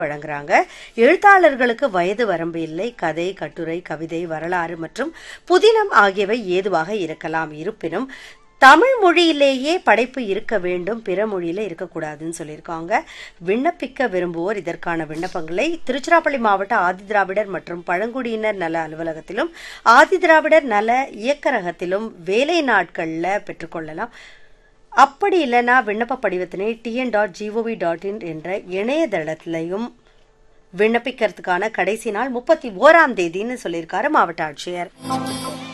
வழங்குறாங்க எழுத்தாளர்களுக்கு வயது வரம்பு இல்லை கதை கட்டுரை கவிதை வரலாறு மற்றும் புதினம் ஆகியவை ஏதுவாக இருக்கலாம் இருப்பினும் தமிழ் மொழியிலேயே படைப்பு இருக்க வேண்டும் பிற மொழியில இருக்கக்கூடாதுன்னு சொல்லியிருக்காங்க விண்ணப்பிக்க விரும்புவோர் இதற்கான விண்ணப்பங்களை திருச்சிராப்பள்ளி மாவட்ட ஆதிதிராவிடர் மற்றும் பழங்குடியினர் நல அலுவலகத்திலும் ஆதிதிராவிடர் நல இயக்கரகத்திலும் வேலை நாட்கள்ல பெற்றுக்கொள்ளலாம் அப்படி இல்லைன்னா விண்ணப்ப படிவத்தினை TN dot gov dot in என்ற இணையதளத்திலையும் விண்ணப்பிக்கிறதுக்கான கடைசி நாள் முப்பத்தி ஓராம் தேதின்னு சொல்லியிருக்காரு மாவட்ட ஆட்சியர்